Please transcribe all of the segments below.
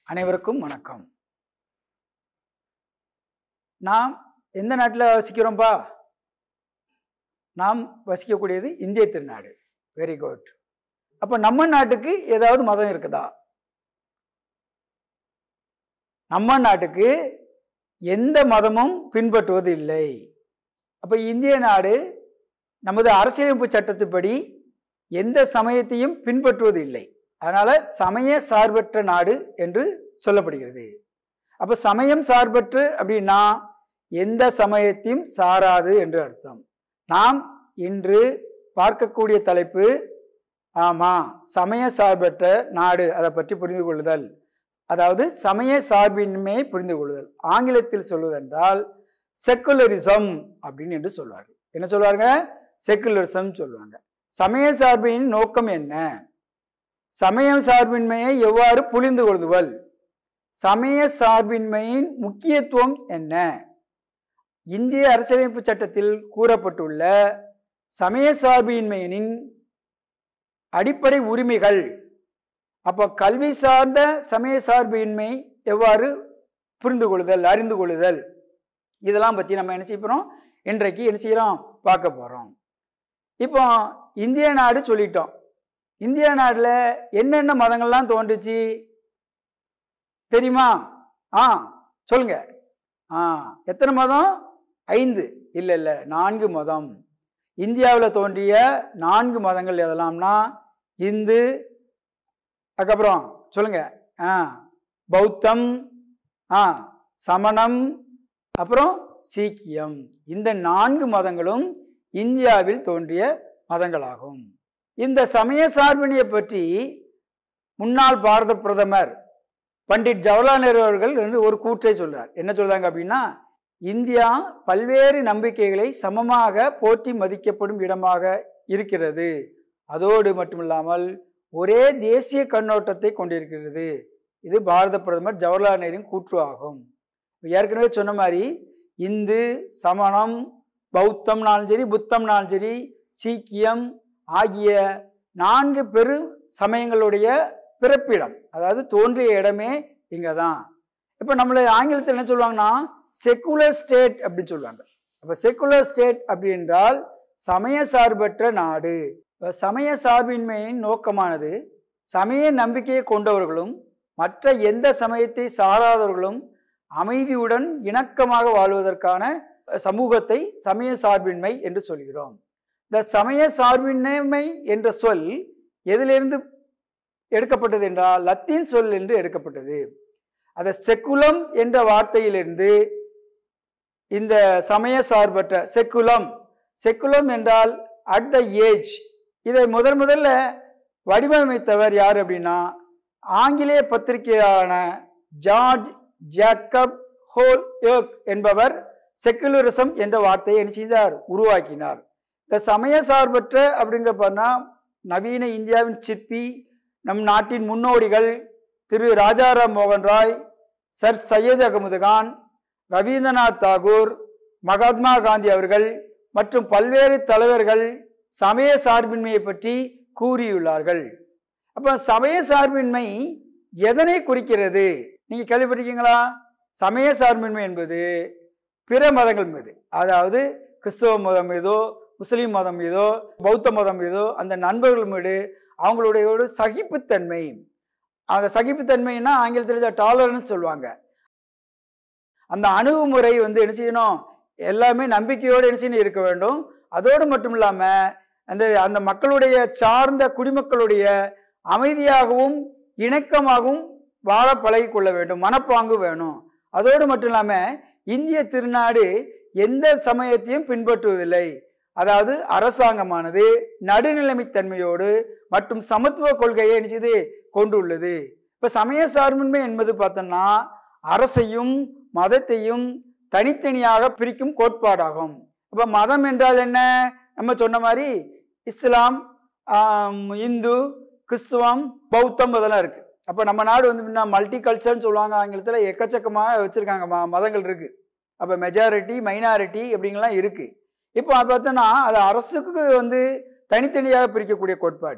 அனைவருக்கும் வணக்கம் நாம் எந்த நாட்டில் வசிக்கிறோம்பா நாம் வசிக்கக்கூடியது இந்திய திருநாடு வெரி குட் அப்போ நம்ம நாட்டுக்கு ஏதாவது மதம் இருக்குதா நம்ம நாட்டுக்கு எந்த மதமும் பின்பற்றுவது இல்லை அப்போ இந்திய நாடு நமது அரசியலமைப்பு சட்டத்துப்படி எந்த சமயத்தையும் பின்பற்றுவது இல்லை அதனால சமய சார்பற்ற நாடு என்று சொல்லப்படுகிறது அப்ப சமயம் சார்பற்று அப்படின்னா எந்த சமயத்தையும் சாராது என்று அர்த்தம் நாம் இன்று பார்க்கக்கூடிய தலைப்பு ஆமா சமய சார்பற்ற நாடு அதை பற்றி புரிந்து கொள்ளுதல் அதாவது சமய சார்பின்மையை புரிந்து கொள்ளுதல் ஆங்கிலத்தில் சொல்வதென்றால் செக்குலரிசம் அப்படின்னு என்று சொல்வார்கள் என்ன சொல்வாங்க செக்குலரிசம் சொல்லுவாங்க சமய சார்பின் நோக்கம் என்ன சமய சார்பின்மையை எவ்வாறு புரிந்து கொள்ளுதல் சமய சார்பின்மையின் முக்கியத்துவம் என்ன இந்திய அரசியலமைப்பு சட்டத்தில் கூறப்பட்டுள்ள சமய சார்பின்மையினின் அடிப்படை உரிமைகள் அப்போ கல்வி சார்ந்த சமய சார்பின்மை எவ்வாறு புரிந்து கொள்ளுதல் அறிந்து கொள்ளுதல் இதெல்லாம் பற்றி நம்ம என்ன செய்ய போகிறோம் இன்றைக்கு என்ன செய்கிறோம் பார்க்க போகிறோம் இப்போ இந்திய நாடு சொல்லிட்டோம் இந்திய நாட்டில் என்னென்ன மதங்கள்லாம் தோன்றுச்சு தெரியுமா ஆ சொல்லுங்க ஆ எத்தனை மதம் ஐந்து இல்லை இல்லை நான்கு மதம் இந்தியாவில் தோன்றிய நான்கு மதங்கள் எதெல்லாம்னா இந்து அதுக்கப்புறம் சொல்லுங்க ஆ பௌத்தம் ஆ சமணம் அப்புறம் சீக்கியம் இந்த நான்கு மதங்களும் இந்தியாவில் தோன்றிய மதங்களாகும் இந்த சமய சார்பினையை பற்றி முன்னாள் பாரத பிரதமர் பண்டிட் ஜவஹர்லால் நேரு அவர்கள் என்று ஒரு கூற்றை சொல்றார் என்ன சொல்றாங்க அப்படின்னா இந்தியா பல்வேறு நம்பிக்கைகளை சமமாக போற்றி மதிக்கப்படும் இடமாக இருக்கிறது அதோடு மட்டுமில்லாமல் ஒரே தேசிய கண்ணோட்டத்தை கொண்டிருக்கிறது இது பாரத பிரதமர் ஜவஹர்லால் நேருவின் கூற்று ஆகும் ஏற்கனவே சொன்ன மாதிரி இந்து சமணம் பௌத்தம்னாலும் சரி புத்தம்னாலும் சரி சீக்கியம் ஆகிய நான்கு பெரு சமயங்களுடைய பிறப்பிடம் அதாவது தோன்றிய இடமே இங்கே தான் இப்போ நம்மளை ஆங்கிலத்தில் என்ன சொல்லுவாங்கன்னா செக்குலர் ஸ்டேட் அப்படின்னு சொல்லுவாங்க அப்போ செக்குலர் ஸ்டேட் அப்படி என்றால் சமய சார்பற்ற நாடு இப்போ சமய சார்பின்மையின் நோக்கமானது சமய நம்பிக்கையை கொண்டவர்களும் மற்ற எந்த சமயத்தை சாராதவர்களும் அமைதியுடன் இணக்கமாக வாழ்வதற்கான சமூகத்தை சமய சார்பின்மை என்று சொல்கிறோம் இந்த சமய சார்பின்மை என்ற சொல் எதிலிருந்து எடுக்கப்பட்டது என்றால் லத்தீன் சொல் என்று எடுக்கப்பட்டது அந்த செக்குலம் என்ற வார்த்தையிலிருந்து இந்த சமய சார்பற்ற செக்குலம் செக்குலம் என்றால் அட் த ஏஜ் இதை முதல் முதல்ல வடிவமைத்தவர் யார் அப்படின்னா ஆங்கிலேய பத்திரிகையான ஜார்ஜ் ஜேக்கப் ஹோல் யோக் என்பவர் செக்குலரிசம் என்ற வார்த்தையை என்ன செய்தார் உருவாக்கினார் இந்த சமய சார்பற்ற அப்படிங்கிற பண்ணா நவீன இந்தியாவின் சிற்பி நம் நாட்டின் முன்னோடிகள் திரு ராஜாராம் மோகன் ராய் சர் சையத் அகமது கான் ரவீந்திரநாத் தாகூர் மகாத்மா காந்தி அவர்கள் மற்றும் பல்வேறு தலைவர்கள் சமய சார்பின்மையை பற்றி கூறியுள்ளார்கள் அப்போ சமய சார்பின்மை எதனை குறிக்கிறது நீங்க கேள்விப்பட்டிருக்கீங்களா சமய சார்பின்மை என்பது பிற மதங்கள் மீது அதாவது கிறிஸ்தவ மதம் மீதோ முஸ்லீம் மதம் மீதோ பௌத்த மதம் மீதோ அந்த நண்பர்கள் மீது அவங்களுடைய ஒரு சகிப்புத்தன்மை அந்த சகிப்புத்தன்மைன்னா ஆங்கிலத்தில் டாலரன்ஸ் சொல்லுவாங்க அந்த அணுகுமுறை வந்து என்ன செய்யணும் எல்லாமே நம்பிக்கையோடு என்ன செய்யணும் இருக்க வேண்டும் அதோடு மட்டும் இல்லாமல் அந்த அந்த மக்களுடைய சார்ந்த குடிமக்களுடைய அமைதியாகவும் இணக்கமாகவும் வாழ பழகி கொள்ள வேண்டும் மனப்பாங்கு வேணும் அதோடு மட்டும் இல்லாமல் இந்திய திருநாடு எந்த சமயத்தையும் பின்பற்றுவதில்லை அதாவது அரசாங்கமானது நடுநிலைமைத்தன்மையோடு மற்றும் சமத்துவ கொள்கையை நிச்சயது கொண்டுள்ளது இப்போ சமய சார்பின்மை என்பது பார்த்தோம்னா அரசையும் மதத்தையும் தனித்தனியாக பிரிக்கும் கோட்பாடாகும் இப்போ மதம் என்றால் என்ன நம்ம சொன்ன மாதிரி இஸ்லாம் இந்து கிறிஸ்துவம் பௌத்தம் அதெல்லாம் இருக்கு அப்போ நம்ம நாடு வந்து மல்டி கல்ச்சர்னு சொல்லுவாங்க ஆங்கிலத்தில் எக்கச்சக்கமாக வச்சுருக்காங்க ம மதங்கள் இருக்குது அப்போ மெஜாரிட்டி மைனாரிட்டி அப்படிங்கலாம் இருக்குது இப்போ அது பார்த்தோன்னா அது அரசுக்கு வந்து தனித்தனியாக பிரிக்கக்கூடிய கோட்பாடு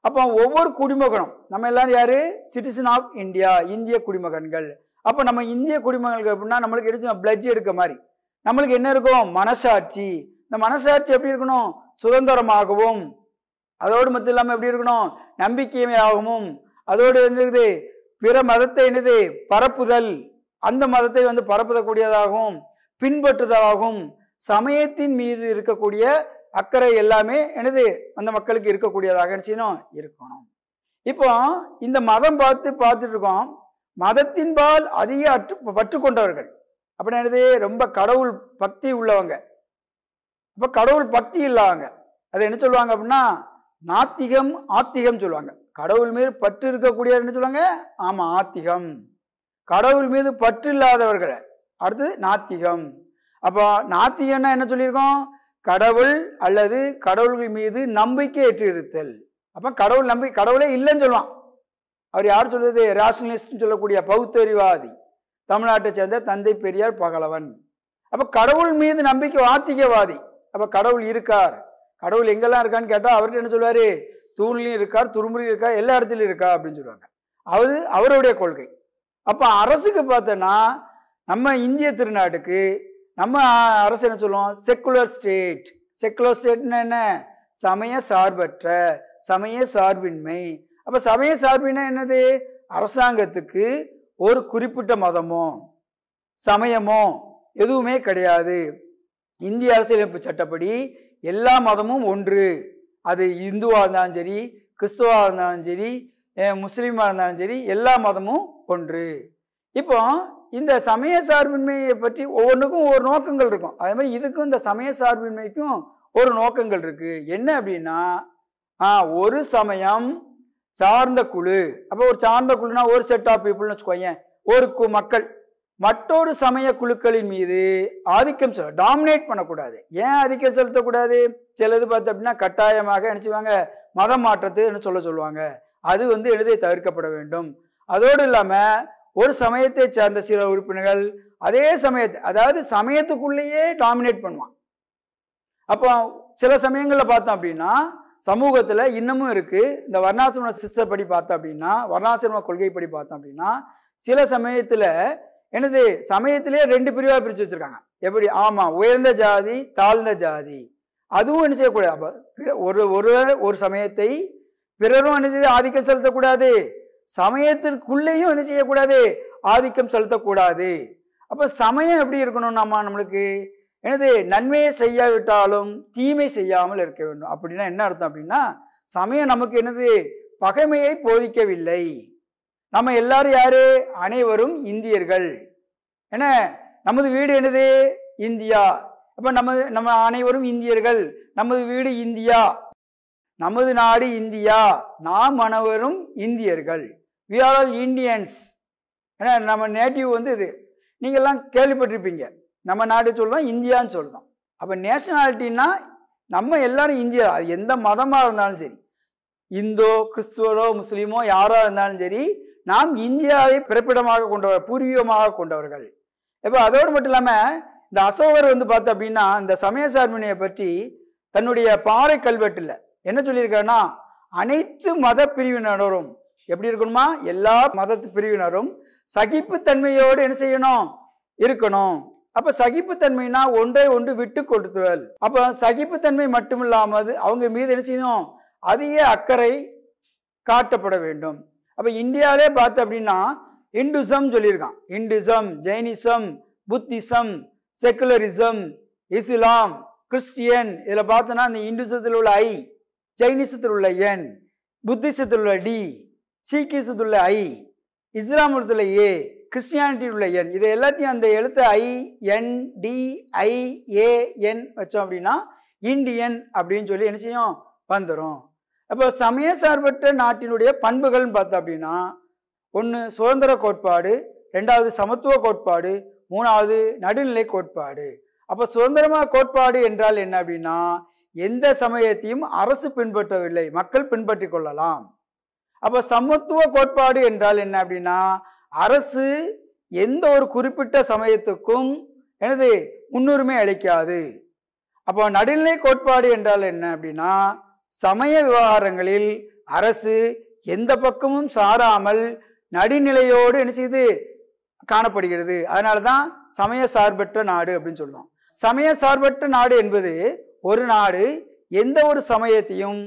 அப்போ ஒவ்வொரு குடிமகனும் நம்ம எல்லாரும் யாரு சிட்டிசன் ஆஃப் இந்தியா இந்திய குடிமகன்கள் அப்போ நம்ம இந்திய குடிமகன்கள் அப்படின்னா நம்மளுக்கு எடுத்து பிளட்ஜ் எடுக்க மாதிரி நம்மளுக்கு என்ன இருக்கும் மனசாட்சி இந்த மனசாட்சி எப்படி இருக்கணும் சுதந்திரமாகவும் அதோடு மட்டும் இல்லாமல் எப்படி இருக்கணும் நம்பிக்கையாகவும் அதோடு என்னது பிற மதத்தை என்னது பரப்புதல் அந்த மதத்தை வந்து பரப்புதக்கூடியதாகவும் பின்பற்றுதலாகவும் சமயத்தின் மீது இருக்கக்கூடிய அக்கறை எல்லாமே என்னது அந்த மக்களுக்கு இருக்கக்கூடியதாக என்ன செய்யணும் இருக்கணும் இப்போ இந்த மதம் பார்த்து பார்த்துட்டு இருக்கோம் மதத்தின்பால் அதிக அற்று பற்று கொண்டவர்கள் அப்படின்னா என்னது ரொம்ப கடவுள் பக்தி உள்ளவங்க இப்போ கடவுள் பக்தி இல்லாதவங்க அதை என்ன சொல்லுவாங்க அப்படின்னா நாத்திகம் ஆத்திகம் சொல்லுவாங்க கடவுள் மீது பற்று இருக்கக்கூடிய என்ன சொல்லுவாங்க ஆமா ஆத்திகம் கடவுள் மீது பற்று இல்லாதவர்கள் அடுத்து நாத்திகம் அப்போ நாத்திகம்னா என்ன சொல்லியிருக்கோம் கடவுள் அல்லது கடவுள்கள் மீது நம்பிக்கை ஏற்று இருத்தல் அப்போ கடவுள் நம்பி கடவுளே இல்லைன்னு சொல்லுவான் அவர் யார் சொல்றது ரேஷனலிஸ்ட்னு சொல்லக்கூடிய பௌத்தறிவாதி தமிழ்நாட்டை சேர்ந்த தந்தை பெரியார் பகலவன் அப்போ கடவுள் மீது நம்பிக்கை ஆத்திகவாதி அப்போ கடவுள் இருக்கார் கடவுள் எங்கெல்லாம் இருக்கான்னு கேட்டால் அவர்கிட்ட என்ன சொல்லுவாரு தூண்லையும் இருக்கார் துருமுறையும் இருக்கார் எல்லா இடத்துலையும் இருக்கா அப்படின்னு சொல்லுவாங்க அது அவருடைய கொள்கை அப்போ அரசுக்கு பார்த்தோன்னா நம்ம இந்திய திருநாட்டுக்கு நம்ம அரசு என்ன சொல்லுவோம் செக்குலர் ஸ்டேட் செக்குலர் ஸ்டேட்னா என்ன சமய சார்பற்ற சமய சார்பின்மை அப்போ சமய சார்பின்மை என்னது அரசாங்கத்துக்கு ஒரு குறிப்பிட்ட மதமோ சமயமோ எதுவுமே கிடையாது இந்திய அரசியலமைப்பு சட்டப்படி எல்லா மதமும் ஒன்று அது இந்துவாக இருந்தாலும் சரி கிறிஸ்துவாக இருந்தாலும் சரி அஹ் முஸ்லீமாக இருந்தாலும் சரி எல்லா மதமும் ஒன்று இப்போ இந்த சமய சார்பின்மையை பற்றி ஒவ்வொன்றுக்கும் ஒரு நோக்கங்கள் இருக்கும் அதே மாதிரி இதுக்கும் இந்த சமய சார்பின்மைக்கும் ஒரு நோக்கங்கள் இருக்கு என்ன அப்படின்னா ஆ ஒரு சமயம் சார்ந்த குழு அப்போ ஒரு சார்ந்த குழுனா ஒரு செட் ஆஃப் பீப்புள்னு வச்சுக்கோயேன் ஒரு கு மக்கள் மற்றொரு சமய குழுக்களின் மீது ஆதிக்கம் செலுத்த டாமினேட் பண்ணக்கூடாது ஏன் ஆதிக்கம் செலுத்தக்கூடாது சிலது பார்த்து அப்படின்னா கட்டாயமாக என்ன செய்வாங்க மத மாற்றத்துன்னு சொல்ல சொல்லுவாங்க அது வந்து எழுதை தவிர்க்கப்பட வேண்டும் அதோடு இல்லாமல் ஒரு சமயத்தை சார்ந்த சில உறுப்பினர்கள் அதே சமயத்தை அதாவது சமயத்துக்குள்ளேயே டாமினேட் பண்ணுவான் அப்போ சில சமயங்களில் பார்த்தோம் அப்படின்னா சமூகத்தில் இன்னமும் இருக்கு இந்த வர்ணாசிரம சிஸ்டர் படி பார்த்தோம் அப்படின்னா வர்ணாசிரம கொள்கைப்படி பார்த்தோம் அப்படின்னா சில சமயத்தில் என்னது சமயத்திலேயே ரெண்டு பிரிவாக பிரித்து வச்சிருக்காங்க எப்படி ஆமாம் உயர்ந்த ஜாதி தாழ்ந்த ஜாதி அதுவும் என்ன செய்யக்கூடாது அப்போ பிற- ஒரு ஒரு ஒரு சமயத்தை பிறரும் என்ன செய்ய ஆதிக்கம் செலுத்தக்கூடாது சமயத்திற்குள்ளேயும் என்ன செய்யக்கூடாது ஆதிக்கம் செலுத்தக்கூடாது அப்போ சமயம் எப்படி இருக்கணும் நம்ம நம்மளுக்கு என்னது நன்மையை செய்யாவிட்டாலும் தீமை செய்யாமல் இருக்க வேண்டும் அப்படின்னா என்ன அர்த்தம் அப்படின்னா சமயம் நமக்கு என்னது பகைமையை போதிக்கவில்லை நம்ம எல்லாரும் யாரு அனைவரும் இந்தியர்கள் என்ன நமது வீடு என்னது இந்தியா அப்ப நமது நம்ம அனைவரும் இந்தியர்கள் நமது வீடு இந்தியா நமது நாடு இந்தியா நாம் அனைவரும் இந்தியர்கள் வி ஆர் ஆல் இந்தியன்ஸ் ஏன்னா நம்ம நேட்டிவ் வந்து இது நீங்கள்லாம் கேள்விப்பட்டிருப்பீங்க நம்ம நாடு சொல்றோம் இந்தியான்னு சொல்றோம் அப்போ நேஷனாலிட்டின்னா நம்ம எல்லாரும் இந்தியா அது எந்த மதமாக இருந்தாலும் சரி இந்தோ கிறிஸ்துவரோ முஸ்லீமோ யாரோ இருந்தாலும் சரி நாம் இந்தியாவை பிறப்பிடமாக கொண்டவர் பூர்வீகமாக கொண்டவர்கள் இப்போ அதோடு மட்டும் இல்லாமல் இந்த அசோகர் வந்து பார்த்தோம் அப்படின்னா இந்த சமய சார்பினையை பற்றி தன்னுடைய பாறை கல்வெட்டில் என்ன சொல்லியிருக்காருன்னா அனைத்து மத பிரிவினரும் எப்படி இருக்கணுமா எல்லா மதத்து பிரிவினரும் சகிப்புத்தன்மையோடு என்ன செய்யணும் இருக்கணும் அப்ப சகிப்புத்தன்மைனா ஒன்றை ஒன்று விட்டு கொடுத்துதல் அப்ப சகிப்புத்தன்மை மட்டும் இல்லாமல் அவங்க மீது என்ன செய்யணும் அதிக அக்கறை காட்டப்பட வேண்டும் அப்ப இந்தியாவிலே பார்த்து அப்படின்னா இந்துசம் சொல்லியிருக்கான் இந்துசம் ஜெயினிசம் புத்திசம் செக்குலரிசம் இஸ்லாம் கிறிஸ்டியன் இதில் பார்த்தோன்னா இந்த இந்துசத்தில் உள்ள ஐ ஜெயினிசத்தில் உள்ள என் புத்திசத்தில் உள்ள டி சீக்கிசத்தில் உள்ள ஐ இஸ்லாமத்தில் ஏ கிறிஸ்டியானிட்டி உள்ள எண் இது எல்லாத்தையும் அந்த எழுத்து ஐ என் டி ஐ ஏ என் வச்சோம் அப்படின்னா இந்தியன் அப்படின்னு சொல்லி என்ன செய்யும் வந்துடும் அப்போ சமய சார்பற்ற நாட்டினுடைய பண்புகள்னு பார்த்தோம் அப்படின்னா ஒன்று சுதந்திர கோட்பாடு ரெண்டாவது சமத்துவ கோட்பாடு மூணாவது நடுநிலை கோட்பாடு அப்போ சுதந்திரமாக கோட்பாடு என்றால் என்ன அப்படின்னா எந்த சமயத்தையும் அரசு பின்பற்றவில்லை மக்கள் பின்பற்றி கொள்ளலாம் அப்போ சமத்துவ கோட்பாடு என்றால் என்ன அப்படின்னா அரசு எந்த ஒரு குறிப்பிட்ட சமயத்துக்கும் எனது முன்னுரிமை அளிக்காது அப்போ நடுநிலை கோட்பாடு என்றால் என்ன அப்படின்னா சமய விவகாரங்களில் அரசு எந்த பக்கமும் சாராமல் நடுநிலையோடு என்ன செய்யுது காணப்படுகிறது அதனால தான் சமய சார்பற்ற நாடு அப்படின்னு சொல்றோம் சமய சார்பற்ற நாடு என்பது ஒரு நாடு எந்த ஒரு சமயத்தையும்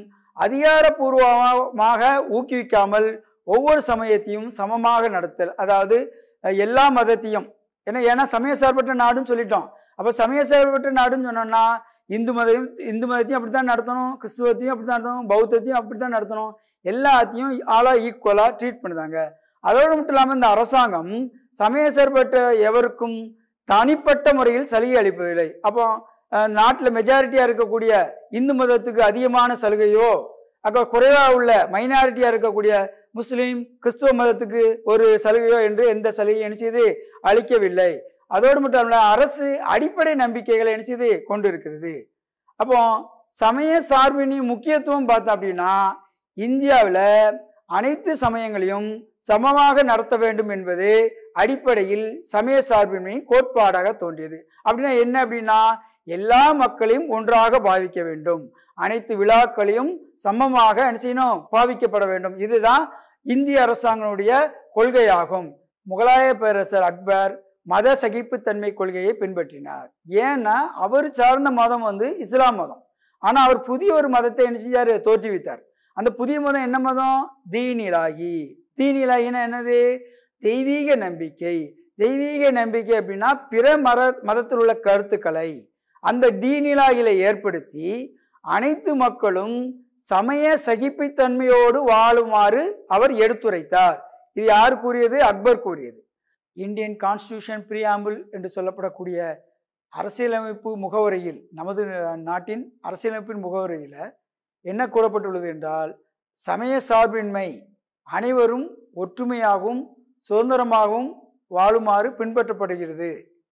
அதிகாரப்பூர்வமாக ஊக்குவிக்காமல் ஒவ்வொரு சமயத்தையும் சமமாக நடத்தல் அதாவது அஹ், எல்லா மதத்தையும் ஏன்னா ஏன்னா சமய சார்பற்ற நாடுன்னு சொல்லிட்டோம் அப்போ சமய சார்பற்ற நாடுன்னு சொன்னோம்னா இந்து மதம் இந்து மதத்தையும் அப்படித்தான் நடத்தணும் கிறிஸ்துவத்தையும் அப்படித்தான் நடத்தணும் பௌத்தத்தையும் அப்படித்தான் நடத்தணும் எல்லாத்தையும் ஆளா ஈக்குவலாக ட்ரீட் பண்ணுதாங்க அதோடு மட்டும் இல்லாமல் இந்த அரசாங்கம் சமய சார்பற்ற எவருக்கும் தனிப்பட்ட முறையில் சலுகை அளிப்பதில்லை அப்போ நாட்டில் மெஜாரிட்டியாக இருக்கக்கூடிய இந்து மதத்துக்கு அதிகமான சலுகையோ அப்போ குறைவாக உள்ள மைனாரிட்டியாக இருக்கக்கூடிய முஸ்லீம் கிறிஸ்துவ மதத்துக்கு ஒரு சலுகையோ என்று எந்த சலுகையும் என்ன செய்து அளிக்கவில்லை அதோடு மட்டும் இல்ல அரசு அடிப்படை நம்பிக்கைகளை என்ன செய்து கொண்டு இருக்கிறது அப்போ சமய சார்பினின் முக்கியத்துவம் பார்த்தோம் அப்படின்னா இந்தியாவில் அனைத்து சமயங்களையும் சமமாக நடத்த வேண்டும் என்பது அடிப்படையில் சமய சார்பின்மையின் கோட்பாடாக தோன்றியது அப்படின்னா என்ன அப்படின்னா எல்லா மக்களையும் ஒன்றாக பாவிக்க வேண்டும் அனைத்து விழாக்களையும் சமமாக என்ன செய்யணும் பாவிக்கப்பட வேண்டும் இதுதான் இந்திய அரசாங்கனுடைய கொள்கையாகும் முகலாய பேரரசர் அக்பர் மத சகிப்புத்தன்மை கொள்கையை பின்பற்றினார் ஏன்னா அவர் சார்ந்த மதம் வந்து இஸ்லாம் மதம் ஆனா அவர் புதிய ஒரு மதத்தை என்ன செஞ்சாரு தோற்றுவித்தார் அந்த புதிய மதம் என்ன மதம் தீனிலாகி தீனிலாகினா என்னது தெய்வீக நம்பிக்கை தெய்வீக நம்பிக்கை அப்படின்னா பிற மத மதத்தில் உள்ள கருத்துக்களை அந்த தீனிலாகில ஏற்படுத்தி அனைத்து மக்களும் சமய சகிப்புத்தன்மையோடு வாழுமாறு அவர் எடுத்துரைத்தார் இது யார் கூறியது அக்பர் கூறியது இந்தியன் கான்ஸ்டியூஷன் பிரியாம்பிள் என்று சொல்லப்படக்கூடிய அரசியலமைப்பு முகவரியில் நமது நாட்டின் அரசியலமைப்பின் முகவரியில் என்ன கூறப்பட்டுள்ளது என்றால் சமய சார்பின்மை அனைவரும் ஒற்றுமையாகவும் சுதந்திரமாகவும் வாழுமாறு பின்பற்றப்படுகிறது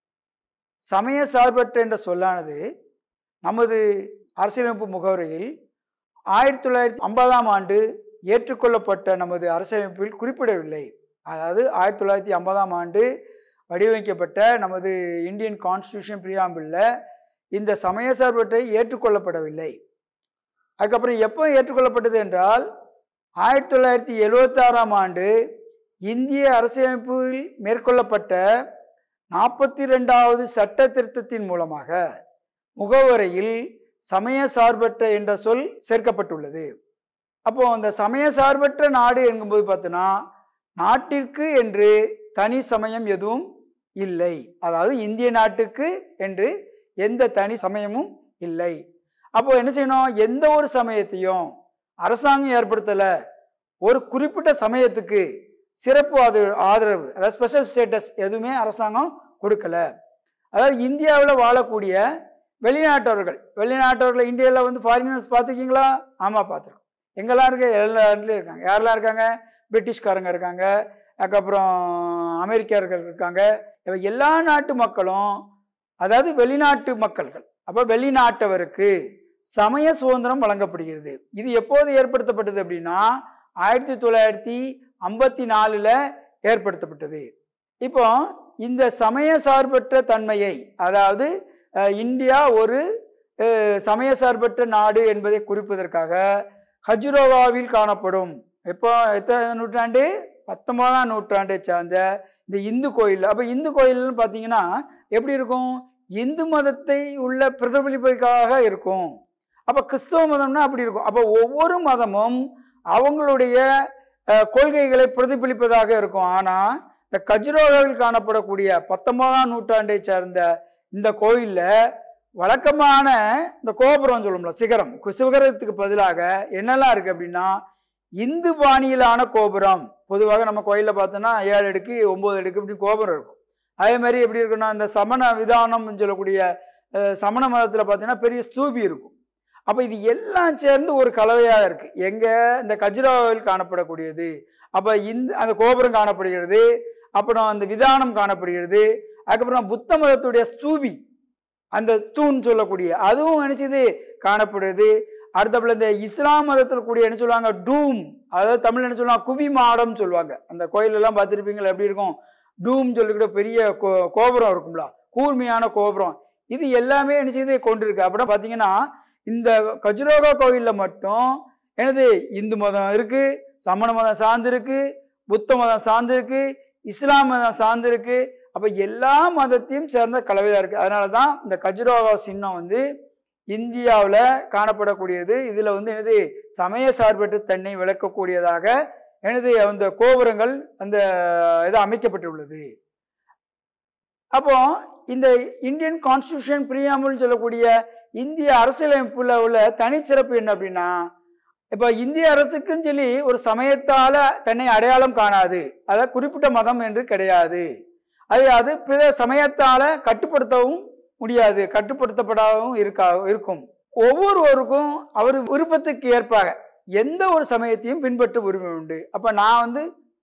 சமய சார்பற்ற என்ற சொல்லானது நமது அரசியலமைப்பு முகவரியில் ஆயிரத்தி தொள்ளாயிரத்தி ஐம்பதாம் ஆண்டு ஏற்றுக்கொள்ளப்பட்ட நமது அரசியலமைப்பில் குறிப்பிடவில்லை அதாவது ஆயிரத்தி தொள்ளாயிரத்தி ஐம்பதாம் ஆண்டு வடிவமைக்கப்பட்ட நமது இந்தியன் கான்ஸ்டியூஷன் பிரியாம்பிளில் இந்த சமய சார்பற்றை ஏற்றுக்கொள்ளப்படவில்லை அதுக்கப்புறம் எப்போ ஏற்றுக்கொள்ளப்பட்டது என்றால் ஆயிரத்தி தொள்ளாயிரத்தி எழுவத்தாறாம் ஆண்டு இந்திய அரசியலமைப்பில் மேற்கொள்ளப்பட்ட நாற்பத்தி ரெண்டாவது சட்ட திருத்தத்தின் மூலமாக முகவரையில் சமய சார்பற்ற என்ற சொல் சேர்க்கப்பட்டுள்ளது அப்போ அந்த சமய சார்பற்ற நாடு என்கும்போது பார்த்தோன்னா நாட்டிற்கு என்று தனி சமயம் எதுவும் இல்லை அதாவது இந்திய நாட்டுக்கு என்று எந்த தனி சமயமும் இல்லை அப்போ என்ன செய்யணும் எந்த ஒரு சமயத்தையும் அரசாங்கம் ஏற்படுத்தலை ஒரு குறிப்பிட்ட சமயத்துக்கு சிறப்பு ஆதரவு ஆதரவு அதாவது ஸ்பெஷல் ஸ்டேட்டஸ் எதுவுமே அரசாங்கம் கொடுக்கல அதாவது இந்தியாவில் வாழக்கூடிய வெளிநாட்டவர்கள் வெளிநாட்டவர்கள் இந்தியாவில் வந்து ஃபாரினர்ஸ் பார்த்துருக்கீங்களா ஆமாம் பார்த்துருக்கோம் எங்கெல்லாம் இருக்கு எல்லா இடத்துலையும் இருக்காங்க யாரெல்லாம் இருக்காங்க பிரிட்டிஷ்காரங்க இருக்காங்க அதுக்கப்புறம் அமெரிக்கர்கள் இருக்காங்க இவ எல்லா நாட்டு மக்களும் அதாவது வெளிநாட்டு மக்கள்கள் அப்போ வெளிநாட்டவருக்கு சமய சுதந்திரம் வழங்கப்படுகிறது இது எப்போது ஏற்படுத்தப்பட்டது அப்படின்னா ஆயிரத்தி தொள்ளாயிரத்தி ஐம்பத்தி நாலில் ஏற்படுத்தப்பட்டது இப்போ இந்த சமய சார்பற்ற தன்மையை அதாவது அஹ், இந்தியா ஒரு அஹ், சமய சார்பற்ற நாடு என்பதை குறிப்பதற்காக ஹஜுரோவாவில் காணப்படும் எப்போ எத்தனை நூற்றாண்டு பத்தொன்பதாம் நூற்றாண்டை சார்ந்த இந்த இந்து கோயில் அப்போ இந்து கோயில்னு பார்த்தீங்கன்னா எப்படி இருக்கும் இந்து மதத்தை உள்ள பிரதிபலிப்பதற்காக இருக்கும் அப்போ கிறிஸ்தவ மதம்னா அப்படி இருக்கும் அப்போ ஒவ்வொரு மதமும் அவங்களுடைய அஹ், கொள்கைகளை பிரதிபலிப்பதாக இருக்கும் ஆனால் இந்த கஜுரோவில் காணப்படக்கூடிய பத்தொன்பதாம் நூற்றாண்டை சார்ந்த இந்த கோயிலில் வழக்கமான இந்த கோபுரம் சொல்லும்ல சிகரம் கு- சிகரத்துக்கு பதிலாக என்னெல்லாம் இருக்கு அப்படின்னா இந்து பாணியிலான கோபுரம் பொதுவாக நம்ம கோயிலில் பார்த்தோன்னா ஏழு அடுக்கு ஒம்பது அடுக்கு இப்படி கோபுரம் இருக்கும் அதே மாதிரி எப்படி இருக்குன்னா இந்த சமண விதானம்னு சொல்லக்கூடிய அஹ், சமண மதத்தில் பார்த்தீங்கன்னா பெரிய ஸ்தூபி இருக்கும் அப்போ இது எல்லாம் சேர்ந்து ஒரு கலவையாக இருக்கு எங்க இந்த கஜுராவில் காணப்படக்கூடியது அப்போ இந்த அந்த கோபுரம் காணப்படுகிறது அப்புறம் அந்த விதானம் காணப்படுகிறது அதுக்கப்புறம் புத்த மதத்துடைய ஸ்தூபி அந்த தூண் சொல்லக்கூடிய அதுவும் என்ன செய்யுது காணப்படுது அடுத்தப்பல இந்த இஸ்லாம் மதத்தில் கூடிய என்ன சொல்லுவாங்க டூம் அதாவது தமிழ் என்ன சொல்லுவாங்க குவி மாடம் சொல்லுவாங்க அந்த கோயிலெல்லாம் பார்த்துருப்பீங்களா எப்படி இருக்கும் டூம் சொல்லிக்கிட்ட பெரிய கோ கோபுரம் இருக்கும்ல கூர்மையான கோபுரம் இது எல்லாமே என்ன செய்து கொண்டிருக்கு அப்படின்னா பார்த்தீங்கன்னா இந்த கஜுரோகா கோயிலில் மட்டும் எனது இந்து மதம் இருக்கு சமண மதம் சார்ந்திருக்கு புத்த மதம் சார்ந்திருக்கு இஸ்லாம் மதம் சார்ந்திருக்கு அப்ப எல்லா மதத்தையும் சேர்ந்த கலவையா இருக்கு அதனால தான் இந்த கஜுரோகா சின்னம் வந்து இந்தியாவில் காணப்படக்கூடியது இதுல வந்து எனது சமய சார்பற்ற தன்னை விளக்கக்கூடியதாக எனது அந்த கோபுரங்கள் அந்த இது அமைக்கப்பட்டுள்ளது அப்போ இந்த இந்தியன் கான்ஸ்டியூஷன் பிரியாமல் சொல்லக்கூடிய இந்திய அரசியலமைப்புல உள்ள தனிச்சிறப்பு என்ன அப்படின்னா இப்போ இந்திய அரசுக்குன்னு சொல்லி ஒரு சமயத்தால தன்னை அடையாளம் காணாது அதாவது குறிப்பிட்ட மதம் என்று கிடையாது அது அது பிற சமயத்தால கட்டுப்படுத்தவும் முடியாது கட்டுப்படுத்தப்படாகவும் இருக்கா இருக்கும் ஒவ்வொருவருக்கும் அவர் விருப்பத்துக்கு ஏற்பாக எந்த ஒரு சமயத்தையும் பின்பற்ற உரிமை உண்டு அப்ப நான் வந்து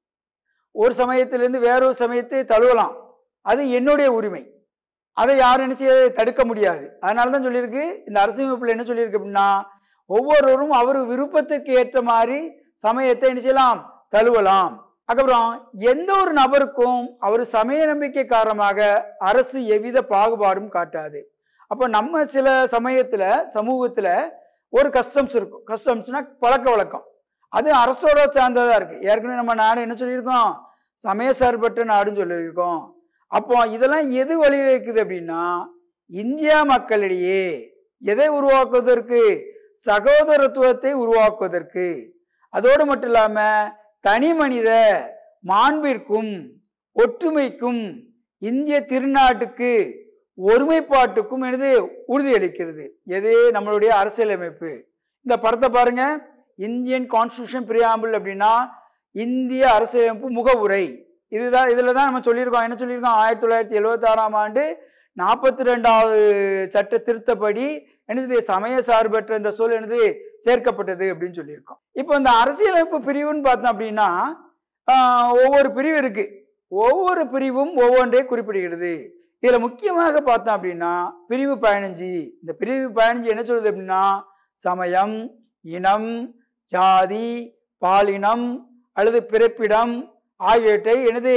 ஒரு சமயத்திலிருந்து வேறொரு சமயத்தை தழுவலாம் அது என்னுடைய உரிமை அதை யாரும் என்ன செய்ய தடுக்க முடியாது அதனால தான் சொல்லியிருக்கு இந்த அரசியமைப்பில் என்ன சொல்லியிருக்கு அப்படின்னா ஒவ்வொருவரும் அவர் விருப்பத்துக்கு ஏற்ற மாதிரி சமயத்தை என்ன செய்யலாம் தழுவலாம் அதுக்கப்புறம் எந்த ஒரு நபருக்கும் அவர் சமய நம்பிக்கை காரணமாக அரசு எவ்வித பாகுபாடும் காட்டாது அப்போ நம்ம சில சமயத்துல சமூகத்துல ஒரு கஸ்டம்ஸ் இருக்கும் கஸ்டம்ஸ்னா பழக்க வழக்கம் அது அரசோட சார்ந்ததா இருக்கு ஏற்கனவே நம்ம நாடு என்ன சொல்லியிருக்கோம் சமய சார்பற்ற நாடுன்னு சொல்லியிருக்கோம் அப்போ இதெல்லாம் எது வழிவகுக்குது அப்படின்னா இந்தியா மக்களிடையே எதை உருவாக்குவதற்கு சகோதரத்துவத்தை உருவாக்குவதற்கு அதோடு மட்டும் இல்லாம தனி மனித மாண்பிற்கும் ஒற்றுமைக்கும் இந்திய திருநாட்டுக்கு ஒருமைப்பாட்டுக்கும் எனது உறுதியளிக்கிறது எது நம்மளுடைய அரசியலமைப்பு இந்த படத்தை பாருங்க இந்தியன் கான்ஸ்டியூஷன் பிரியாம்பிள் அப்படின்னா இந்திய அரசியலமைப்பு முகவுரை இதுதான் இதில் தான் நம்ம சொல்லியிருக்கோம் என்ன சொல்லியிருக்கோம் ஆயிரத்தி தொள்ளாயிரத்தி எழுபத்தாறாம் ஆண்டு நாற்பத்தி ரெண்டாவது சட்ட திருத்தப்படி எனது சமய சார்பற்ற இந்த சொல் எனது சேர்க்கப்பட்டது அப்படின்னு சொல்லியிருக்கோம் இப்போ இந்த அரசியலமைப்பு பிரிவுன்னு பார்த்தோம் அப்படின்னா ஆஹ், ஒவ்வொரு பிரிவு இருக்கு ஒவ்வொரு பிரிவும் ஒவ்வொன்றை குறிப்பிடுகிறது இதுல முக்கியமாக பார்த்தோம் அப்படின்னா பிரிவு பதினஞ்சு இந்த பிரிவு பதினஞ்சு என்ன சொல்லுது அப்படின்னா சமயம் இனம் ஜாதி பாலினம் அல்லது பிறப்பிடம் ஆகியவற்றை எனது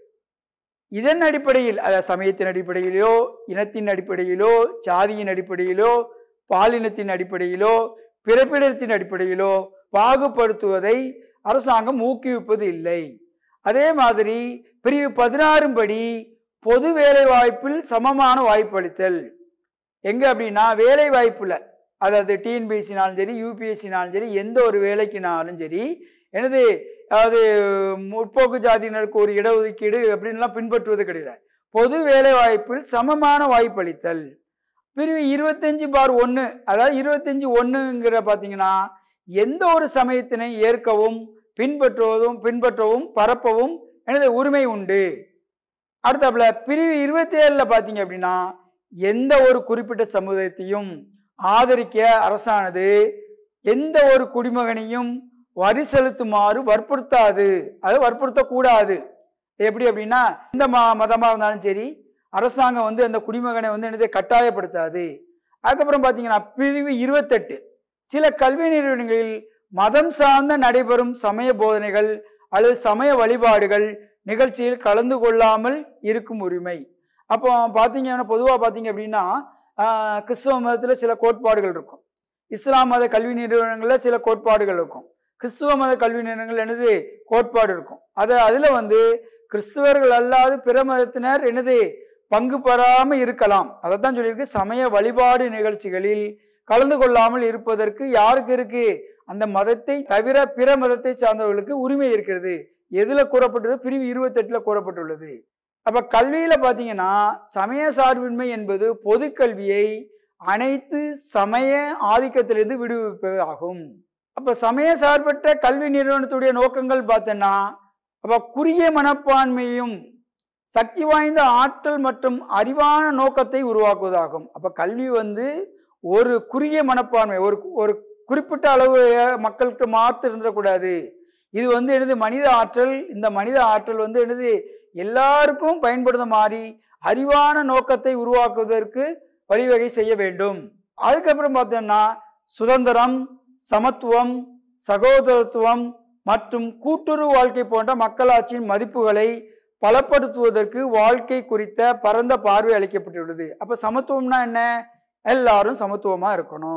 இதன் அடிப்படையில் அதாவது சமயத்தின் அடிப்படையிலோ இனத்தின் அடிப்படையிலோ ஜாதியின் அடிப்படையிலோ பாலினத்தின் அடிப்படையிலோ பிறப்பிடத்தின் அடிப்படையிலோ பாகுபடுத்துவதை அரசாங்கம் ஊக்குவிப்பது இல்லை அதே மாதிரி பிரிவு பதினாறும் படி பொது வேலை வாய்ப்பில் சமமான வாய்ப்பளித்தல் எங்க அப்படின்னா வேலை வாய்ப்புல அதாவது டிஎன்பிஎஸ்சினாலும் சரி யூபிஎஸ்சினாலும் சரி எந்த ஒரு வேலைக்குனாலும் சரி எனது அதாவது முற்போக்கு ஜாதியினருக்கு ஒரு இடஒதுக்கீடு அப்படின்லாம் பின்பற்றுவது கிடையாது பொது வேலை வாய்ப்பில் சமமான வாய்ப்பளித்தல் பிரிவு இருபத்தஞ்சு பார் ஒன்று அதாவது இருபத்தஞ்சு ஒன்றுங்கிற பார்த்தீங்கன்னா எந்த ஒரு சமயத்தினை ஏற்கவும் பின்பற்றுவதும் பின்பற்றவும் பரப்பவும் எனது உரிமை உண்டு அடுத்தாப்புல பிரிவு இருபத்தி ஏழுல பார்த்தீங்க அப்படின்னா எந்த ஒரு குறிப்பிட்ட சமுதாயத்தையும் ஆதரிக்க அரசானது எந்த ஒரு குடிமகனையும் வரி செலுத்துமாறு வற்புறுத்தாது அது வற்புறுத்தக்கூடாது எப்படி அப்படின்னா எந்த ம மதமாக இருந்தாலும் சரி அரசாங்கம் வந்து அந்த குடிமகனை வந்து என்னது கட்டாயப்படுத்தாது அதுக்கப்புறம் பார்த்தீங்கன்னா பிரிவு இருபத்தெட்டு சில கல்வி நிறுவனங்களில் மதம் சார்ந்த நடைபெறும் சமய போதனைகள் அல்லது சமய வழிபாடுகள் நிகழ்ச்சியில் கலந்து கொள்ளாமல் இருக்கும் உரிமை அப்போ பார்த்தீங்கன்னா பொதுவாக பார்த்தீங்க அப்படின்னா ஆஹ், கிறிஸ்தவ மதத்தில் சில கோட்பாடுகள் இருக்கும் இஸ்லாம் மத கல்வி நிறுவனங்களில் சில கோட்பாடுகள் இருக்கும் கிறிஸ்துவ மத கல்வி நிறுவனங்கள் என்னது கோட்பாடு இருக்கும் அது அதில் வந்து கிறிஸ்தவர்கள் அல்லாது பிற மதத்தினர் என்னது பங்கு பெறாமல் இருக்கலாம் அதை தான் சொல்லியிருக்கு சமய வழிபாடு நிகழ்ச்சிகளில் கலந்து கொள்ளாமல் இருப்பதற்கு யாருக்கு இருக்கு அந்த மதத்தை தவிர பிற மதத்தை சார்ந்தவர்களுக்கு உரிமை இருக்கிறது எதுல கூறப்பட்டது பிரிவு இருபத்தெட்டுல கூறப்பட்டுள்ளது அப்ப கல்வியில பாத்தீங்கன்னா சமய சார்பின்மை என்பது பொது கல்வியை அனைத்து சமய ஆதிக்கத்திலிருந்து விடுவிப்பது ஆகும் அப்ப சமய சார்பற்ற கல்வி நிறுவனத்துடைய நோக்கங்கள் பார்த்தோன்னா அப்ப குறுகிய மனப்பான்மையும் சக்தி வாய்ந்த ஆற்றல் மற்றும் அறிவான நோக்கத்தை உருவாக்குவதாகும் அப்ப கல்வி வந்து ஒரு குறுகிய மனப்பான்மை ஒரு ஒரு குறிப்பிட்ட அளவு மக்களுக்கு மாற்று இருந்துடக்கூடாது இது வந்து எனது மனித ஆற்றல் இந்த மனித ஆற்றல் வந்து எனது எல்லாருக்கும் பயன்படுத்த மாதிரி அறிவான நோக்கத்தை உருவாக்குவதற்கு வழிவகை செய்ய வேண்டும் அதுக்கப்புறம் பார்த்தோம்னா சுதந்திரம் சமத்துவம் சகோதரத்துவம் மற்றும் கூட்டுறவு வாழ்க்கை போன்ற மக்களாட்சியின் மதிப்புகளை பலப்படுத்துவதற்கு வாழ்க்கை குறித்த பரந்த பார்வை அளிக்கப்பட்டுள்ளது அப்ப சமத்துவம்னா என்ன எல்லாரும் சமத்துவமா இருக்கணும்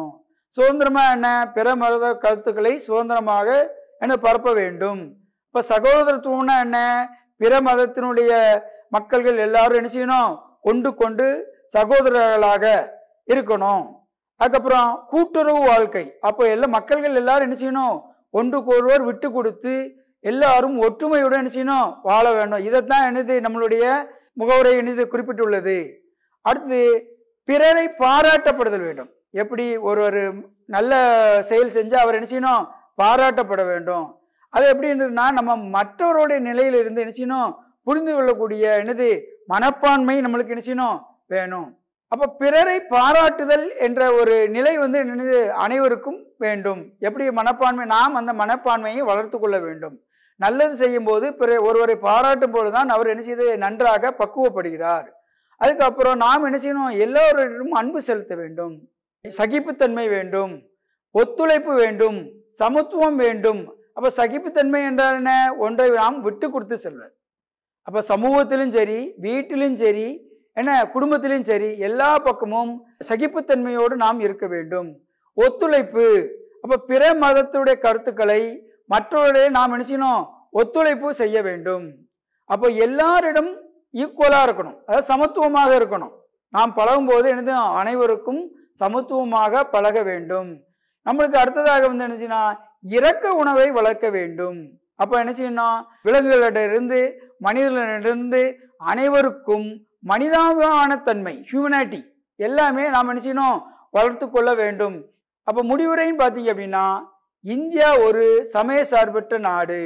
சுதந்திரமா என்ன பிற மத கருத்துக்களை சுதந்திரமாக என்ன பரப்ப வேண்டும் இப்ப சகோதரத்துவம்னா என்ன பிற மதத்தினுடைய மக்கள்கள் எல்லாரும் என்ன செய்யணும் கொண்டு கொண்டு சகோதரர்களாக இருக்கணும் அதுக்கப்புறம் கூட்டுறவு வாழ்க்கை அப்போ எல்லா மக்கள்கள் எல்லாரும் என்ன செய்யணும் ஒன்றுக்கு ஒருவர் விட்டு கொடுத்து எல்லாரும் ஒற்றுமையுடன் என்ன செய்யணும் வாழ வேண்டும் இதைத்தான் என்னது நம்மளுடைய முகவுரை என்னது குறிப்பிட்டுள்ளது அடுத்து பிறரை பாராட்டப்படுதல் வேண்டும் எப்படி ஒரு ஒரு நல்ல செயல் செஞ்சு அவர் என்ன செய்யணும் பாராட்டப்பட வேண்டும் அது எப்படி இருந்ததுன்னா நம்ம மற்றவருடைய நிலையில இருந்து என்ன செய்யணும் புரிந்து கொள்ளக்கூடிய என்னது மனப்பான்மை நம்மளுக்கு என்ன செய்யணும் வேணும் அப்ப பிறரை பாராட்டுதல் என்ற ஒரு நிலை வந்து என்னது அனைவருக்கும் வேண்டும் எப்படி மனப்பான்மை நாம் அந்த மனப்பான்மையை வளர்த்து கொள்ள வேண்டும் நல்லது செய்யும் போது பிற ஒருவரை பாராட்டும் போதுதான் அவர் என்ன செய்து நன்றாக பக்குவப்படுகிறார் அதுக்கப்புறம் நாம் என்ன செய்யணும் எல்லோரிடமும் அன்பு செலுத்த வேண்டும் சகிப்புத்தன்மை வேண்டும் ஒத்துழைப்பு வேண்டும் சமத்துவம் வேண்டும் அப்ப சகிப்புத்தன்மை என்றால் என்ன ஒன்றை நாம் விட்டு கொடுத்து செல்வர் அப்ப சமூகத்திலும் சரி வீட்டிலும் சரி என்ன குடும்பத்திலும் சரி எல்லா பக்கமும் சகிப்புத்தன்மையோடு நாம் இருக்க வேண்டும் ஒத்துழைப்பு அப்ப பிற மதத்துடைய கருத்துக்களை மற்றவருடைய நாம் என்ன செய்யணும் ஒத்துழைப்பு செய்ய வேண்டும் அப்போ எல்லாரிடம் ஈக்குவலா இருக்கணும் அதாவது சமத்துவமாக இருக்கணும் நாம் பழகும் போது என்னது அனைவருக்கும் சமத்துவமாக பழக வேண்டும் நம்மளுக்கு அடுத்ததாக வந்து என்ன செய்யணும் இரக்க உணவை வளர்க்க வேண்டும் அப்போ என்ன செய்யணும் விலங்குகளிடமிருந்து மனிதர்களிடமிருந்து அனைவருக்கும் மனிதாபிமான தன்மை ஹியூமனிட்டி எல்லாமே நாம் என்ன செய்யணும் வளர்த்து கொள்ள வேண்டும் அப்போ முடிவுரைன்னு பார்த்தீங்க அப்படின்னா இந்தியா ஒரு சமய சார்பற்ற நாடு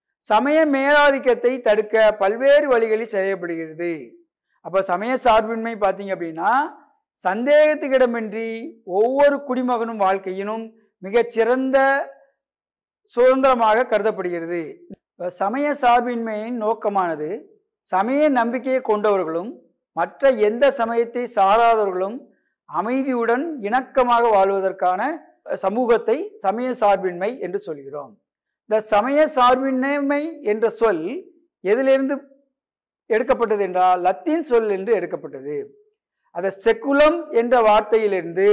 சமய மேலாதிக்கத்தை தடுக்க பல்வேறு வழிகளில் செய்யப்படுகிறது அப்போ சமய சார்பின்மை பார்த்தீங்க அப்படின்னா சந்தேகத்துக்கிடமின்றி ஒவ்வொரு குடிமகனும் வாழ்க்கையிலும் மிகச்சிறந்த சுதந்திரமாக கருதப்படுகிறது இப்ப சமய சார்பின்மையின் நோக்கமானது சமய நம்பிக்கையை கொண்டவர்களும் மற்ற எந்த சமயத்தை சாராதவர்களும் அமைதியுடன் இணக்கமாக வாழ்வதற்கான சமூகத்தை சமய சார்பின்மை என்று சொல்கிறோம் இந்த சமய சார்பின்மை என்ற சொல் எதிலிருந்து எடுக்கப்பட்டது என்றால் லத்தீன் சொல் என்று எடுக்கப்பட்டது அந்த செக்குலம் என்ற வார்த்தையிலிருந்து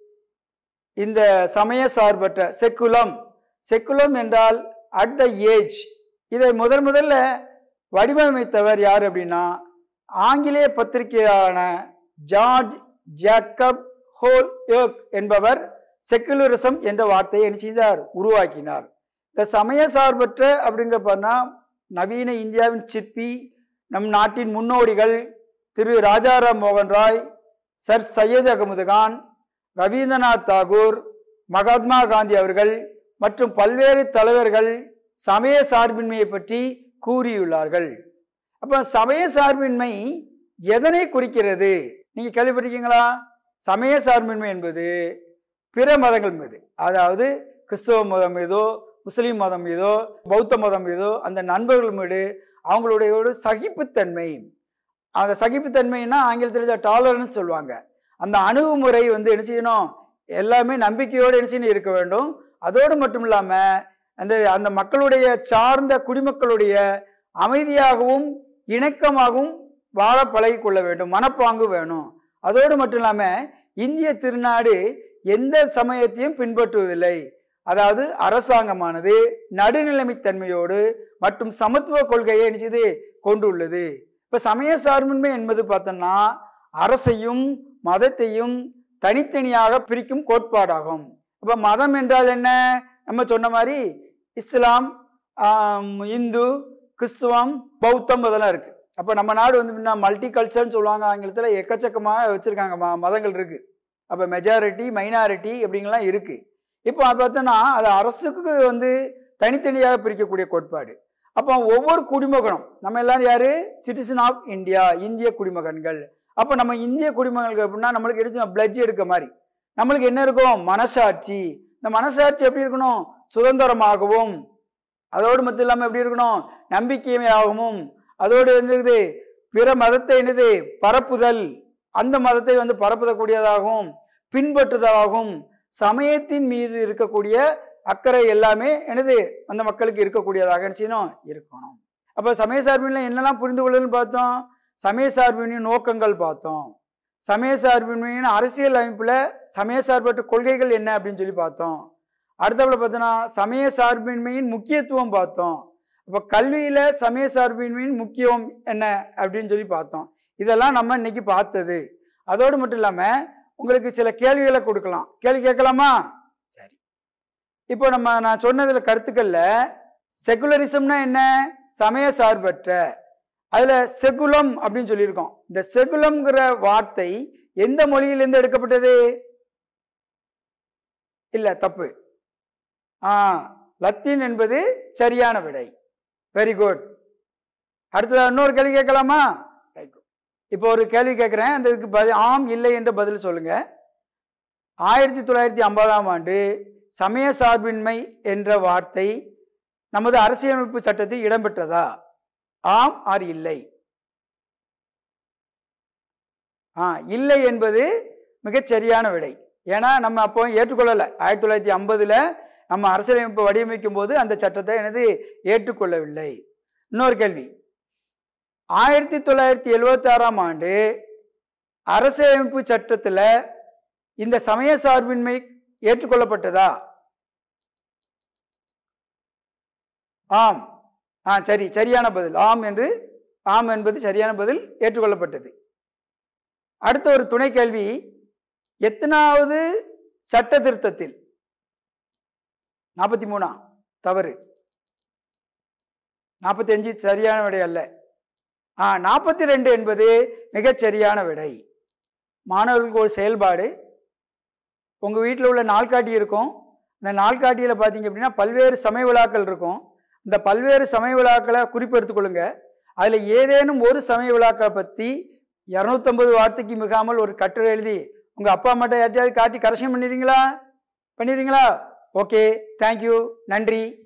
இந்த சமய சார்பற்ற செக்குலம் செக்குலம் என்றால் அட் த ஏஜ் இதை முதல் முதல்ல வடிவமைத்தவர் யார் அப்படின்னா ஆங்கிலேய பத்திரிகையான ஜார்ஜ் ஜேக்கப் ஹோல் யோக் என்பவர் செக்குலரிசம் என்ற வார்த்தையை என்ன செய்தார் உருவாக்கினார் இந்த சமய சார்பற்ற அப்படிங்கிற பண்ணா நவீன இந்தியாவின் சிற்பி நம் நாட்டின் முன்னோடிகள் திரு ராஜாராம் மோகன் ராய் சர் சையத் அகமது கான் ரவீந்திரநாத் தாகூர் மகாத்மா காந்தி அவர்கள் மற்றும் பல்வேறு தலைவர்கள் சமய சார்பின்மையை பற்றி கூறியுள்ளார்கள் அப்ப சமய சார்பின்மை எதனை குறிக்கிறது நீங்க கேள்விப்பட்டிருக்கீங்களா சமய சார்பின்மை என்பது பிற மதங்கள் மீது அதாவது கிறிஸ்தவ மதம் மீதோ முஸ்லீம் மதம் மீதோ பௌத்த மதம் மீதோ அந்த நண்பர்கள் மீது அவங்களுடைய ஒரு சகிப்புத்தன்மை அந்த சகிப்புத்தன்மைன்னா ஆங்கிலத்தில் டாலரன்ஸ் சொல்லுவாங்க அந்த அணுகுமுறை வந்து என்ன செய்யணும் எல்லாமே நம்பிக்கையோடு என்ன செய்யணும் இருக்க வேண்டும் அதோடு மட்டும் இல்லாமல் அந்த அந்த மக்களுடைய சார்ந்த குடிமக்களுடைய அமைதியாகவும் இணக்கமாகவும் வாழ பழகி கொள்ள வேண்டும் மனப்பாங்கு வேணும் அதோடு மட்டும் இல்லாமல் இந்திய திருநாடு எந்த சமயத்தையும் பின்பற்றுவதில்லை அதாவது அரசாங்கமானது நடுநிலைமைத்தன்மையோடு மற்றும் சமத்துவ கொள்கையை நிச்சயது கொண்டுள்ளது இப்ப சமய சார்பின்மை என்பது பார்த்தோம்னா அரசையும் மதத்தையும் தனித்தனியாக பிரிக்கும் கோட்பாடாகும் இப்ப மதம் என்றால் என்ன நம்ம சொன்ன மாதிரி இஸ்லாம் ஆம், இந்து கிறிஸ்துவம் பௌத்தம் இதெல்லாம் இருக்கு அப்ப நம்ம நாடு வந்து மல்டி கல்ச்சர்னு சொல்லுவாங்க ஆங்கிலத்துல எக்கச்சக்கமாக வச்சிருக்காங்க ம மதங்கள் இருக்கு அப்ப மெஜாரிட்டி மைனாரிட்டி அப்படிங்கலாம் இருக்கு இப்போ அது பார்த்தோன்னா அது அரசுக்கு வந்து தனித்தனியாக பிரிக்கக்கூடிய கோட்பாடு அப்போ ஒவ்வொரு குடிமகனும் நம்ம எல்லாரும் யாரு சிட்டிசன் ஆஃப் இந்தியா இந்திய குடிமகன்கள் அப்போ நம்ம இந்திய குடிமகன்கள் அப்படின்னா நம்மளுக்கு எடுத்து பிளட்ஜ் எடுக்க மாதிரி நம்மளுக்கு என்ன இருக்கும் மனசாட்சி இந்த மனசாட்சி எப்படி இருக்கணும் சுதந்திரமாகவும் அதோடு மட்டும் இல்லாமல் எப்படி இருக்கணும் நம்பிக்கையாகவும் அதோடு என்னது பிற மதத்தை என்னது பரப்புதல் அந்த மதத்தை வந்து பரப்புதக்கூடியதாகவும் பின்பற்றுதலாகவும் சமயத்தின் மீது இருக்கக்கூடிய அக்கறை எல்லாமே என்னது அந்த மக்களுக்கு இருக்கக்கூடியதாக என்ன செய்யணும் இருக்கணும் அப்போ சமய சார்பின்ல என்னெல்லாம் புரிந்து கொள்ளணும்னு பார்த்தோம் சமய சார்பின் நோக்கங்கள் பார்த்தோம் சமய சார்பின்மையின் அரசியல் அமைப்பில் சமய சார்பற்ற கொள்கைகள் என்ன அப்படின்னு சொல்லி பார்த்தோம் அடுத்தபுல பார்த்தோன்னா சமய சார்பின்மையின் முக்கியத்துவம் பார்த்தோம் இப்போ கல்வியில் சமய சார்பின்மையின் முக்கியம் என்ன அப்படின்னு சொல்லி பார்த்தோம் இதெல்லாம் நம்ம இன்னைக்கு பார்த்தது அதோடு மட்டும் இல்லாமல் உங்களுக்கு சில கேள்விகளை கொடுக்கலாம் கேள்வி கேட்கலாமா சரி இப்போ நம்ம நான் சொன்னதில் கருத்துக்கள்ல செகுலரிசம்னா என்ன சமய சார்பற்ற அதில் செகுலம் அப்படின்னு சொல்லியிருக்கோம் இந்த செகுலம்ங்கிற வார்த்தை எந்த மொழியிலிருந்து எடுக்கப்பட்டது இல்லை தப்பு ஆ லத்தீன் என்பது சரியான விடை வெரி குட் அடுத்தது இன்னொரு கேள்வி கேட்கலாமா ரைட் இப்போ ஒரு கேள்வி கேட்குறேன் அந்த இதுக்கு பதில் ஆம் இல்லை என்ற பதில் சொல்லுங்க ஆயிரத்தி தொள்ளாயிரத்தி ஐம்பதாம் ஆண்டு சமய சார்பின்மை என்ற வார்த்தை நமது அரசியலமைப்பு சட்டத்தில் இடம்பெற்றதா ஆம் ஆர் இல்லை ஆ இல்லை என்பது மிகச் சரியான விடை ஏன்னா நம்ம அப்போ ஏற்றுக்கொள்ளலை ஆயிரத்தி தொள்ளாயிரத்தி ஐம்பதுல நம்ம அரசியலமைப்பு வடிவமைக்கும் போது அந்த சட்டத்தை எனது ஏற்றுக்கொள்ளவில்லை இன்னொரு கேள்வி ஆயிரத்தி தொள்ளாயிரத்தி எழுவத்தி ஆறாம் ஆண்டு அரசியலமைப்பு சட்டத்தில் இந்த சமய சார்பின்மை ஏற்றுக்கொள்ளப்பட்டதா ஆம் ஆ சரி சரியான பதில் ஆம் என்று ஆம் என்பது சரியான பதில் ஏற்றுக்கொள்ளப்பட்டது அடுத்த ஒரு துணை கேள்வி எத்தனாவது சட்ட திருத்தத்தில் நாற்பத்தி மூணா தவறு நாற்பத்தி அஞ்சு சரியான விடை அல்ல ஆ நாற்பத்தி ரெண்டு என்பது மிகச் சரியான விடை மாணவர்களுக்கு ஒரு செயல்பாடு உங்கள் வீட்டில் உள்ள நாள்காட்டி இருக்கும் இந்த நாள்காட்டியில் பார்த்தீங்க அப்படின்னா பல்வேறு சமய விழாக்கள் இருக்கும் இந்த பல்வேறு சமய விழாக்களை குறிப்பெடுத்துக் கொள்ளுங்க அதில் ஏதேனும் ஒரு சமய விழாக்களை பற்றி இரநூத்தம்பது வார்த்தைக்கு மிகாமல் ஒரு கட்டுரை எழுதி உங்கள் அப்பா அம்மாட்ட யார்ட்டையாவது காட்டி கரெக்ஷன் பண்ணிடுறீங்களா பண்ணிடுறீங்களா ஓகே தேங்க்யூ நன்றி